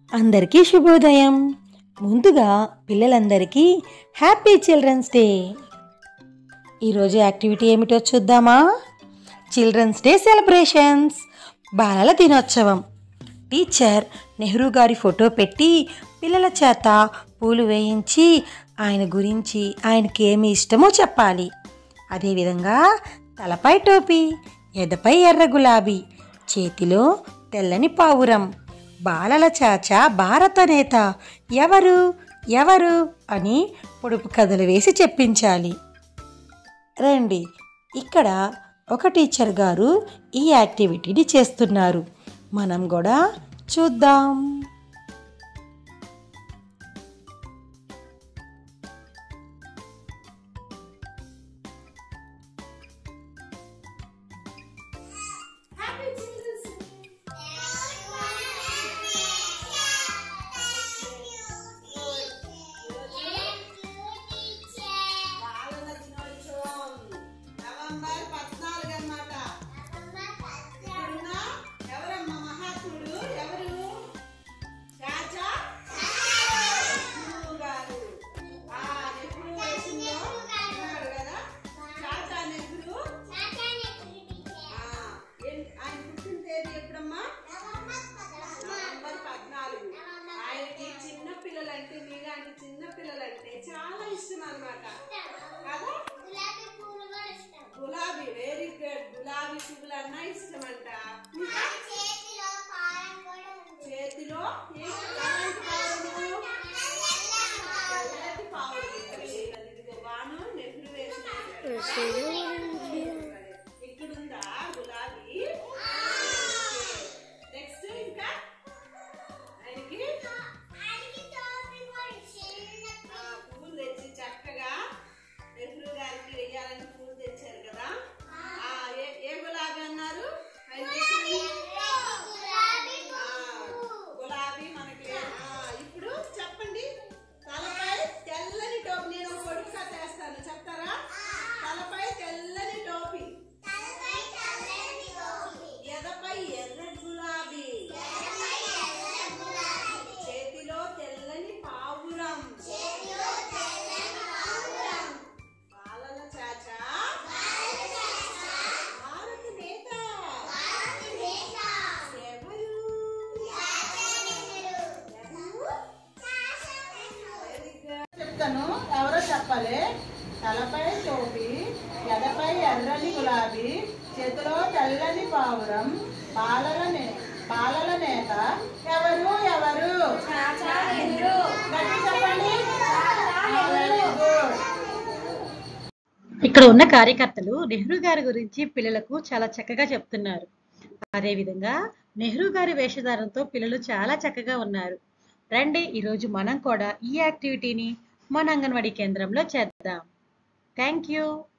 అందరికీ శుభోదయం ముందుగా పిల్లలందరికీ హ్యాపీ చిల్డ్రన్స్ డే ఈరోజు యాక్టివిటీ ఏమిటో చూద్దామా చిల్డ్రన్స్ డే సెలబ్రేషన్స్ బాలల దినోత్సవం టీచర్ నెహ్రూ గారి ఫోటో పెట్టి పిల్లల చేత పూలు వేయించి ఆయన గురించి ఆయనకి ఏమి ఇష్టమో చెప్పాలి అదేవిధంగా తలపై టోపీ ఎదపై ఎర్ర గులాబీ చేతిలో తెల్లని పావురం బాలల చాచా భారత నేత ఎవరు ఎవరు అని పొడుపు కథలు వేసి చెప్పించాలి రండి ఇక్కడ ఒక టీచర్ గారు ఈ యాక్టివిటీని చేస్తున్నారు మనం కూడా చూద్దాం బాలల దినోత్సవం నవంబర్ పద్నాలుగు అన్నమాట ఇప్పుడున్న ఎవరమ్మా మహాత్ముడు ఎవరు రాజా నెహ్రూ గారు ఆ నెహ్రూ దేశంలో ఉన్నాడు కదా రాజా నెహ్రూ ఆ, ఏం- ఆయన పుట్టిన తేదీ ఎప్పుడమ్మా నవంబర్ పద్నాలుగు ఆయనకి చిన్న పిల్లలంటే మీలాంటి చిన్న పిల్లలంటే చాలా ఇష్టం అన్నమాట కదా గులాబీ వెరీ గుడ్ గులాబీ పువ్వులన్నా ఇష్టం అంట ఇంకా చేతిలో ఏ- ఎలాంటి పావురము? తెల్లటి పావురం. ఇదిగో వాను నెహ్రూ వేసిన ఇక్కడుందా గులాబీ నెక్స్ట్ ఇంకా ఆయనకి ఆ, పువ్వులు తెచ్చి చక్కగా నెహ్రూ గారికి వెయ్యాలని పువ్వులు తెచ్చారు కదా ఆ, ఏ ఏ గులాబీ అన్నారు ఆయన తెచ్చింది? ఆ, గులాబీ మనకి ఆ, ఇప్పుడు చెప్పండి తలపై తెల్లని టోపీ నేను ఒక పొడుగుగా చేస్తాను చెప్తారా తలపై తెల్లని టోపీ ఎదపై ఎర్ర గులాబీ చేతిలో తెల్లని పావురం బాలల చాచా భారత నేత ఎవరు Very good. చెప్తాను ఎవరో చెప్పాలి తలపై టోపీ ఎదపై ఎర్రని గులాబీ చేతిలో తెల్లని పావురం బాలల నే బాలల నేత ఎవరు ఎవరు గట్టి చెప్పండి Very good. ఇక్కడ ఉన్న కార్యకర్తలు నెహ్రూ గారి గురించి పిల్లలకు చాలా చక్కగా చెప్తున్నారు అదేవిధంగా నెహ్రూ గారి వేషధారంతో పిల్లలు చాలా చక్కగా ఉన్నారు రండి ఈరోజు మనం కూడా ఈ యాక్టివిటీని మన అంగన్వాడీ కేంద్రంలో చేద్దాం థ్యాంక్ యూ